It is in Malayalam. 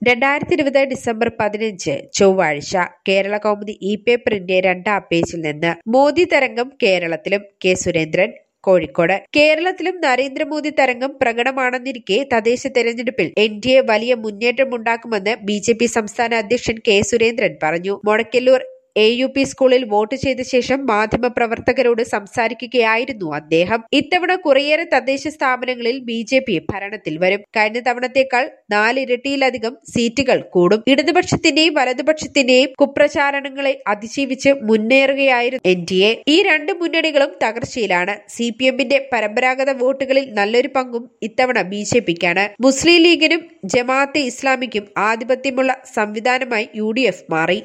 രണ്ടായിരത്തി ഇരുപത് ഡിസംബർ പതിനഞ്ച് ചൊവ്വാഴ്ച കേരള കൗമുദി ഇ പേപ്പറിന്റെ രണ്ടാം പേജിൽ നിന്ന് മോദി തരംഗം കേരളത്തിലും കെ സുരേന്ദ്രൻ കോഴിക്കോട് കേരളത്തിലും നരേന്ദ്രമോദി തരംഗം പ്രകടമാണെന്നിരിക്കെ തദ്ദേശ തെരഞ്ഞെടുപ്പിൽ എൻ ഡി എ വലിയ മുന്നേറ്റമുണ്ടാക്കുമെന്ന് ബി ജെ പി സംസ്ഥാന അധ്യക്ഷൻ കെ സുരേന്ദ്രൻ പറഞ്ഞു മൊടക്കല്ലൂർ എ യു പി സ്കൂളിൽ വോട്ട് ചെയ്ത ശേഷം മാധ്യമപ്രവർത്തകരോട് സംസാരിക്കുകയായിരുന്നു അദ്ദേഹം ഇത്തവണ കുറേയേറെ തദ്ദേശ സ്ഥാപനങ്ങളിൽ ബി ജെ പി ഭരണത്തിൽ വരും കഴിഞ്ഞ തവണത്തേക്കാൾ നാലിരട്ടിയിലധികം സീറ്റുകൾ കൂടും ഇടതുപക്ഷത്തിന്റെയും വലതുപക്ഷത്തിന്റെയും കുപ്രചാരണങ്ങളെ അതിജീവിച്ച് മുന്നേറുകയായിരുന്നു എൻ ഡി എ ഈ രണ്ട് മുന്നണികളും തകർച്ചയിലാണ് സി പി എമ്മിന്റെ പരമ്പരാഗത വോട്ടുകളിൽ നല്ലൊരു പങ്കും ഇത്തവണ ബി ജെ പിക്കാണ് മുസ്ലിം ലീഗിനും ജമാഅത്തെ ഇസ്ലാമിക്കും ആധിപത്യമുള്ള സംവിധാനമായി യു ഡി എഫ് മാറി